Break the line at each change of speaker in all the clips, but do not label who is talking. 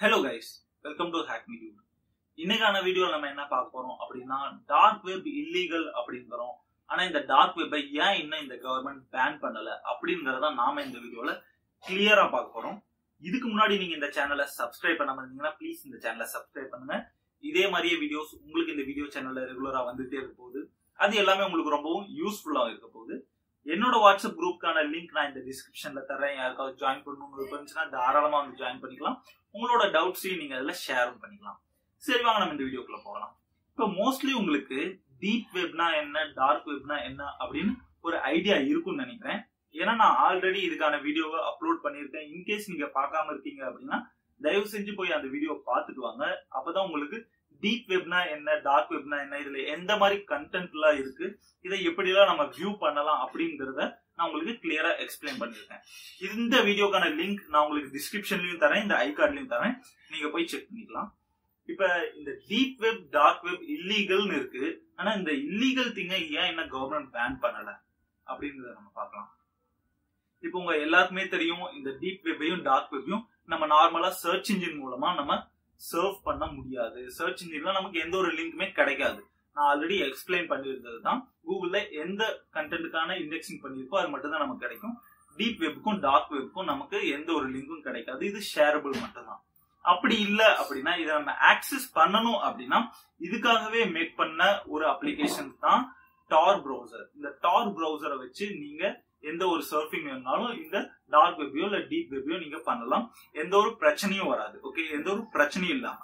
hello guys welcome to hack me இன்னைக்கான வீடியோல நம்ம என்ன பார்க்க போறோம் அப்படின்னா டார்க் வெப் இல்லீகல் அப்படிங்கிறோம் ஆனா இந்த டார்க் வெப்பை ஏன் இன்னும் இந்த கவர்மெண்ட் பேன் பண்ணல அப்படிங்கறத நாம இந்த வீடியோல கிளியரா பார்க்க போறோம் இதுக்கு முன்னாடி நீங்க இந்த சேனலை சப்ஸ்கிரைப் பண்ணாம இருந்தீங்கன்னா ப்ளீஸ் இந்த சேனலை சப்ஸ்கிரைப் பண்ணுங்க இதே மாதிரியே வீடியோஸ் உங்களுக்கு இந்த வீடியோ சேனல்ல ரெகுலரா வந்துட்டே இருக்க போகுது அது எல்லாமே உங்களுக்கு ரொம்பவும் யூஸ்ஃபுல்லா இருக்க போகுது என்னோட வாட்ஸ்அப் குரூப்க்கான லிங்க் நான் இந்த டிஸ்கிரிப்ஷன்ல தரேன் யாருக்காவது ஜாயின் பண்ணணும்னு இருந்துச்சுன்னா தாராளமா வந்து ஜாயின் பண்ணிக்கலாம் உங்களோட டவுட்ஸையும் நீங்க அதுல ஷேரும் பண்ணிக்கலாம் சரி வாங்க நம்ம இந்த வீடியோக்குள்ள போகலாம் இப்போ மோஸ்ட்லி உங்களுக்கு டீப் வெப்னா என்ன டார்க் வெப்னா என்ன அப்படின்னு ஒரு ஐடியா இருக்கும்னு நினைக்கிறேன் ஏன்னா நான் ஆல்ரெடி இதுக்கான வீடியோவை அப்லோட் பண்ணியிருக்கேன் இன்கேஸ் நீங்க பார்க்காம இருக்கீங்க அப்படின்னா தயவு செஞ்சு போய் அந்த வீடியோ பார்த்துட்டு வாங்க அப்பதான் உங்களுக்கு டீப் வெப்னா என்ன டார்க் வெப்னா என்ன இதுல எந்த மாதிரி கண்டென்ட்லாம் இருக்கு இதை எப்படிலாம் நம்ம வியூ பண்ணலாம் அப்படிங்கறத நான் உங்களுக்கு கிளியரா எக்ஸ்பிளைன் பண்ணிருக்கேன் இந்த வீடியோக்கான லிங்க் நான் உங்களுக்கு டிஸ்கிரிப்ஷன்லயும் தரேன் இந்த ஐ கார்ட்லயும் தரேன் நீங்க போய் செக் பண்ணிக்கலாம் இப்ப இந்த டீப் வெப் டார்க் வெப் இல்லீகல்னு இருக்கு ஆனா இந்த இல்லீகல் திங்கை ஏன் என்ன கவர்மெண்ட் பேன் பண்ணல அப்படிங்கறத நம்ம பார்க்கலாம் இப்போ உங்க எல்லாருக்குமே தெரியும் இந்த டீப் வெப்பையும் டார்க் வெப்பையும் நம்ம நார்மலா சர்ச் இன்ஜின் மூலமா நம்ம சர்வ் பண்ண முடியாது சர்ச் இன்ஜின்ல நமக்கு எந்த ஒரு லிங்க்குமே கிடைக்காது நான் ஆல்ரெடி எக்ஸ்பிளைன் பண்ணியிருந்தது தான் கூகுள்ல எந்த கண்டென்ட்டுக்கான இண்டெக்ஸிங் பண்ணியிருக்கோ அது மட்டும் தான் நமக்கு கிடைக்கும் டீப் வெப்புக்கும் டார்க் வெப்புக்கும் நமக்கு எந்த ஒரு லிங்க்கும் கிடைக்காது இது ஷேரபிள் மட்டும்தான் அப்படி இல்ல அப்படின்னா இதை நம்ம ஆக்சஸ் பண்ணணும் அப்படின்னா இதுக்காகவே மேக் பண்ண ஒரு அப்ளிகேஷன் தான் டார் ப்ரௌசர் இந்த டார் ப்ரௌசரை வச்சு நீங்க எந்த ஒரு சர்ஃபிங் வேணுனாலும் இந்த டார்க் வெப்பையோ இல்ல டீப் வெப்பையோ நீங்க பண்ணலாம் எந்த ஒரு பிரச்சனையும் வராது ஓகே எந்த ஒரு பிரச்சனையும் இல்லாம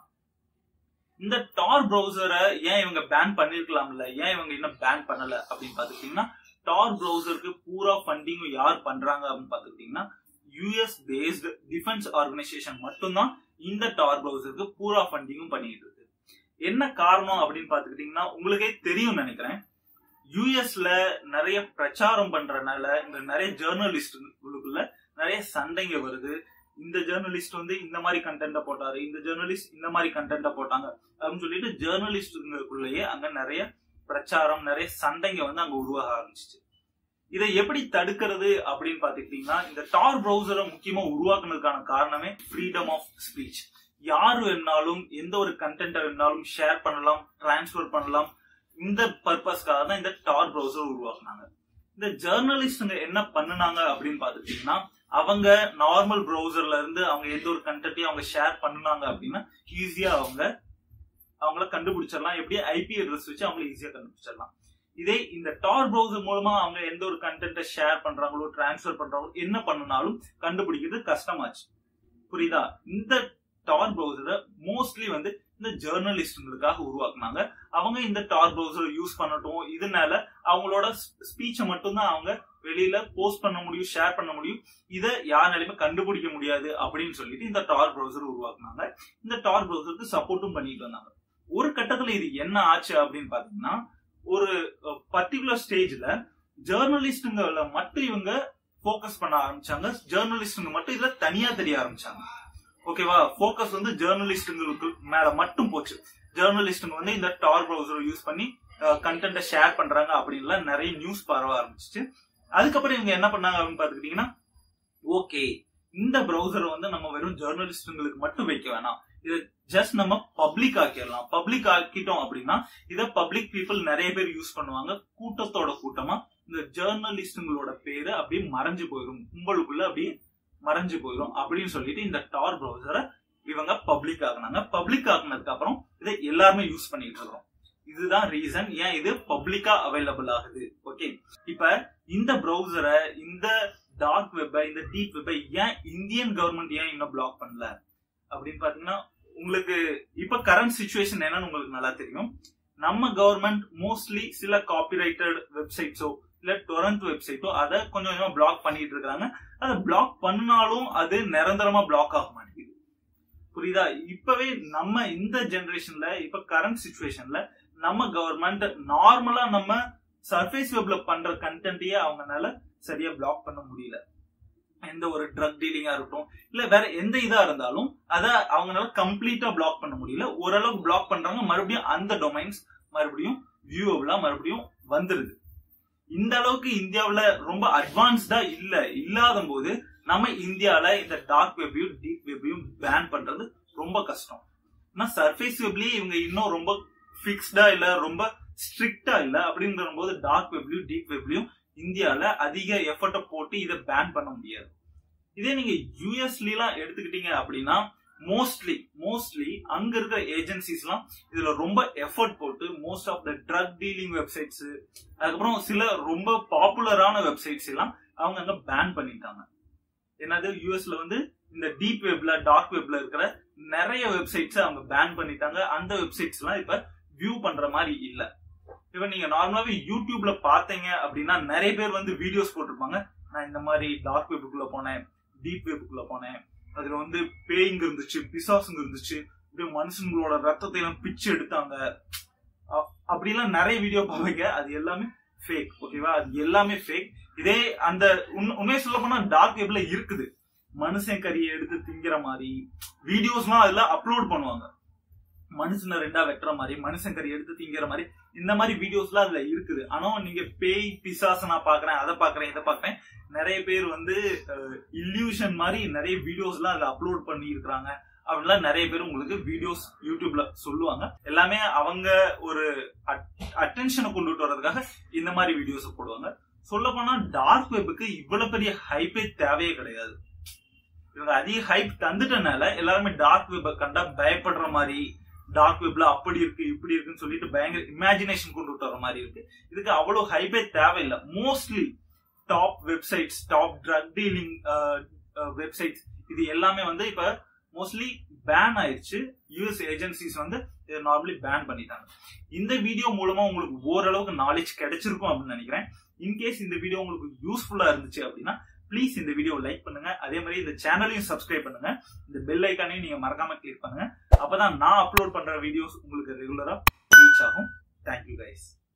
இந்த டார் ப்ரௌசரை ஏன் இவங்க பேன் பண்ணிருக்கலாம்ல ஏன் இவங்க இன்னும் பேன் பண்ணல அப்படின்னு பாத்துக்கிட்டீங்கன்னா டார் ப்ரௌசருக்கு பூரா ஃபண்டிங்கும் யார் பண்றாங்க அப்படின்னு பாத்துக்கிட்டீங்கன்னா யூஎஸ் பேஸ்டு டிஃபென்ஸ் ஆர்கனைசேஷன் மட்டும்தான் இந்த டார் ப்ரௌசருக்கு பூரா ஃபண்டிங்கும் பண்ணிட்டு இருக்கு என்ன காரணம் அப்படின்னு பாத்துக்கிட்டீங்கன்னா உங்களுக்கே தெரியும் நினைக்கிறேன் யூஎஸ்ல நிறைய பிரச்சாரம் பண்றதுனால இந்த நிறைய ஜேர்னலிஸ்டுகளுக்குள்ள நிறைய சண்டைங்க வருது இந்த ஜேர்னலிஸ்ட் வந்து இந்த மாதிரி கண்டென்ட்டை போட்டாரு இந்த ஜேர்னலிஸ்ட் இந்த மாதிரி கண்டென்ட்டை போட்டாங்க அப்படின்னு சொல்லிட்டு ஜேர்னலிஸ்டுங்களுக்குள்ளேயே அங்க நிறைய பிரச்சாரம் நிறைய சண்டைங்க வந்து அங்க உருவாக ஆரம்பிச்சிச்சு இதை எப்படி தடுக்கிறது அப்படின்னு பாத்துக்கிட்டீங்கன்னா இந்த டார் ப்ரௌசரை முக்கியமா உருவாக்குனதுக்கான காரணமே ஃப்ரீடம் ஆஃப் ஸ்பீச் யாரு வேணாலும் எந்த ஒரு கண்டென்ட்டை வேணாலும் ஷேர் பண்ணலாம் டிரான்ஸ்ஃபர் பண்ணலாம் இந்த பர்பஸ்க்காக தான் இந்த டார் ப்ரௌசர் உருவாக்குனாங்க இந்த ஜேர்னலிஸ்டுங்க என்ன பண்ணுனாங்க அப்படின்னு பாத்துக்கிட்டீங்கன்னா அவங்க நார்மல் ப்ரௌசர்ல இருந்து அவங்க எந்த ஒரு கண்டென்ட்டையும் அவங்க ஷேர் பண்ணுனாங்க அப்படின்னா ஈஸியா அவங்க அவங்கள கண்டுபிடிச்சிடலாம் எப்படி ஐபி அட்ரஸ் வச்சு அவங்கள ஈஸியா கண்டுபிடிச்சிடலாம் இதே இந்த டார் ப்ரௌசர் மூலமா அவங்க எந்த ஒரு கண்டென்ட்டை ஷேர் பண்றாங்களோ டிரான்ஸ்ஃபர் பண்றாங்களோ என்ன பண்ணனாலும் கண்டுபிடிக்கிறது கஷ்டமாச்சு புரியுதா இந்த டார் ப்ரௌசரை மோஸ்ட்லி வந்து இந்த ஜேர்னலிஸ்டுங்களுக்காக உருவாக்குனாங்க அவங்க இந்த டார் ப்ரௌசரை யூஸ் பண்ணட்டும் இதனால அவங்களோட ஸ்பீச்சை மட்டும்தான் அவங்க வெளியில போஸ்ட் பண்ண முடியும் ஷேர் பண்ண முடியும் இதை யாராலையுமே கண்டுபிடிக்க முடியாது அப்படின்னு சொல்லிட்டு இந்த டார் ப்ரௌசர் உருவாக்குனாங்க இந்த டார் ப்ரௌசருக்கு சப்போர்ட்டும் பண்ணிட்டு வந்தாங்க ஒரு கட்டத்துல இது என்ன ஆச்சு அப்படின்னு பாத்தீங்கன்னா ஒரு பர்டிகுலர் ஸ்டேஜ்ல ஜேர்னலிஸ்டுங்கள மட்டும் இவங்க போக்கஸ் பண்ண ஆரம்பிச்சாங்க ஜேர்னலிஸ்டுங்க மட்டும் இதுல தனியா தெரிய ஆரம்பிச்சாங்க ஓகேவா போக்கஸ் வந்து ஜேர்னலிஸ்டுங்களுக்கு மேல மட்டும் போச்சு ஜேர்னலிஸ்டுங்க வந்து இந்த டார் ப்ரௌசரை யூஸ் பண்ணி கண்டென்ட்டை ஷேர் பண்றாங்க அப்படின்லாம் நிறைய நியூஸ் பரவ ஆரம்பிச்சிச்சு அதுக்கப்புறம் இவங்க என்ன பண்ணாங்க அப்படின்னு பாத்துக்கிட்டீங்கன்னா ஓகே இந்த ப்ரௌசரை வந்து நம்ம வெறும் ஜேர்னலிஸ்டுங்களுக்கு மட்டும் வைக்க வேணாம் இதை ஜஸ்ட் நம்ம பப்ளிக் ஆக்கிடலாம் பப்ளிக் ஆக்கிட்டோம் அப்படின்னா இதை பப்ளிக் பீப்புள் நிறைய பேர் யூஸ் பண்ணுவாங்க கூட்டத்தோட கூட்டமா இந்த ஜேர்னலிஸ்டுங்களோட பேரு அப்படியே மறைஞ்சு போயிடும் கும்பலுக்குள்ள அப்படியே மறைஞ்சு போயிடும் அப்படின்னு சொல்லிட்டு இந்த டார் ப்ரௌசரை இவங்க பப்ளிக் ஆக்குனாங்க பப்ளிக் ஆக்குனதுக்கு அப்புறம் இதை எல்லாருமே யூஸ் பண்ணிட்டு இருக்கோம் இதுதான் ரீசன் ஏன் இது பப்ளிக்கா அவைலபிள் ஆகுது ஓகே இப்ப இந்த ப்ரௌசரை இந்த டார்க் வெப்பை இந்த டீப் வெப்பை ஏன் இந்தியன் கவர்மெண்ட் ஏன் இன்னும் பிளாக் பண்ணல அப்படின்னு பாத்தீங்கன்னா உங்களுக்கு இப்ப கரண்ட் சுச்சுவேஷன் என்னன்னு உங்களுக்கு நல்லா தெரியும் நம்ம கவர்மெண்ட் மோஸ்ட்லி சில காப்பிரைட்டட் வெப்சைட்ஸோ இல்ல டொரண்ட் வெப்சைட்டோ அதை கொஞ்சம் கொஞ்சமா பிளாக் பண்ணிட்டு இருக்காங்க அதை பிளாக் பண்ணாலும் அது நிரந்தரமா பிளாக் ஆக மாட்டேங்குது புரியுதா இப்பவே நம்ம இந்த ஜெனரேஷன்ல இப்ப கரண்ட் சுச்சுவேஷன்ல நம்ம கவர்மெண்ட் நார்மலா நம்ம சர்ஃபேஸ் வெப்ல பண்ற கண்டென்ட்டையே அவங்கனால சரியா பிளாக் பண்ண முடியல எந்த ஒரு ட்ரக் டீலிங்கா இருக்கட்டும் இல்ல வேற எந்த இதா இருந்தாலும் அத அவங்களால கம்ப்ளீட்டா பிளாக் பண்ண முடியல ஓரளவுக்கு பிளாக் பண்றாங்க மறுபடியும் அந்த டொமைன்ஸ் மறுபடியும் வியூவபிளா மறுபடியும் வந்துருது இந்த அளவுக்கு இந்தியாவுல ரொம்ப அட்வான்ஸ்டா இல்ல இல்லாத போது நம்ம இந்தியால இந்த டார்க் வெப்பையும் டீப் வெப்பையும் பேன் பண்றது ரொம்ப கஷ்டம் ஆனா சர்ஃபேஸ் வெப்லயே இவங்க இன்னும் ரொம்ப ஃபிக்ஸ்டா இல்ல ரொம்ப ஸ்ட்ரிக்டா இல்ல அப்படிங்கிற போது டார்க் வெப்லயும் டீப் வெப்லயும் இந்தியால அதிக எஃபர்ட்டை போட்டு இதை பேன் பண்ண முடியாது இதே நீங்க யூஎஸ்ல எல்லாம் எடுத்துக்கிட்டீங்க அப்படின்னா மோஸ்ட்லி மோஸ்ட்லி அங்க இருக்கிற ஏஜென்சிஸ் எல்லாம் இதுல ரொம்ப எஃபர்ட் போட்டு most of the drug dealing websites அதுக்கப்புறம் சில ரொம்ப பாப்புலரான வெப்சைட்ஸ் எல்லாம் அவங்க அங்க பேன் பண்ணிட்டாங்க என்னது யூஎஸ்ல வந்து இந்த டீப் வெப்ல டார்க் வெப்ல இருக்கிற நிறைய வெப்சைட்ஸ் அவங்க பேன் பண்ணிட்டாங்க அந்த வெப்சைட்ஸ் எல்லாம் இப்ப வியூ பண்ற மாதிரி இல்ல இப்ப நீங்க நார்மலாவே யூடியூப்ல பாத்தீங்க அப்படின்னா நிறைய பேர் வந்து வீடியோஸ் போட்டிருப்பாங்க நான் இந்த மாதிரி டார்க் வெப்புக்குள்ள போனேன் டீப் வெப்புக்குள்ள போனேன் அதுல வந்து பேய்ங்க இருந்துச்சு பிசாசுங்க இருந்துச்சு இப்படியே மனுஷங்களோட ரத்தத்தை எல்லாம் பிச்சு எடுத்தாங்க அ- அப்படிலாம் நிறைய வீடியோ பார்ப்பீங்க அது எல்லாமே ஃபேக் ஓகேவா அது எல்லாமே ஃபேக் இதே அந்த உண்- உண்மையை சொல்ல போனா டார்க் வெப்ல இருக்குது மனுஷன் கறியை எடுத்து திங்கிற மாதிரி வீடியோஸ்லாம் அதுல அப்லோட் பண்ணுவாங்க மனுஷனை ரெண்டா வெட்டுற மாதிரி மனுஷன் கறி எடுத்து திங்கிற மாதிரி இந்த மாதிரி வீடியோஸ்லாம் அதுல இருக்குது ஆனா நீங்க பேய் பிசாச நான் பாக்குறேன் அதை பாக்குறேன் இதை பாக்குறேன் நிறைய பேர் வந்து இல்யூஷன் மாதிரி நிறைய வீடியோஸ்லாம் அதுல அப்லோட் பண்ணி இருக்கிறாங்க அப்படிலாம் நிறைய பேர் உங்களுக்கு வீடியோஸ் யூடியூப்ல சொல்லுவாங்க எல்லாமே அவங்க ஒரு அட்டென்ஷனை கொண்டுட்டு வர்றதுக்காக இந்த மாதிரி வீடியோஸ் போடுவாங்க சொல்ல போனா டார்க் வெப்புக்கு இவ்வளவு பெரிய ஹைப்பே தேவையே கிடையாது இவங்க அதிக ஹைப் தந்துட்டனால எல்லாருமே டார்க் வெப்பை கண்டா பயப்படுற மாதிரி டார்க் வெப்ல அப்படி இருக்கு இப்படி இருக்குன்னு சொல்லிட்டு பயங்கர இமேஜினேஷன் கொண்டு வர மாதிரி இருக்கு இதுக்கு அவ்வளவு ஹைப்பே தேவையில்லை mostly top websites top drug dealing websites இது எல்லாமே வந்து இப்ப மோஸ்ட்லி பேன் ஆயிடுச்சு யூஎஸ் ஏஜென்சிஸ் வந்து இதை நார்மலி பேன் பண்ணிட்டாங்க இந்த வீடியோ மூலமா உங்களுக்கு ஓரளவுக்கு நாலேஜ் கிடைச்சிருக்கும் அப்படின்னு நினைக்கிறேன் இன்கேஸ் இந்த வீடியோ உங்களுக்கு யூஸ்ஃபுல்லா இருந்துச்சு அப்படின்னா ப்ளீஸ் இந்த வீடியோ லைக் பண்ணுங்க அதே மாதிரி இந்த சேனலையும் சப்ஸ்கிரைப் பண்ணுங்க இந்த பெல் ஐக்கானையும் நீங்க மறக்காம கிளிக் பண்ணுங்க அப்பதான் நான் அப்லோட் பண்ற வீடியோஸ் உங்களுக்கு ரெகுலரா ரீச் ஆகும் தேங்க்யூ கைஸ்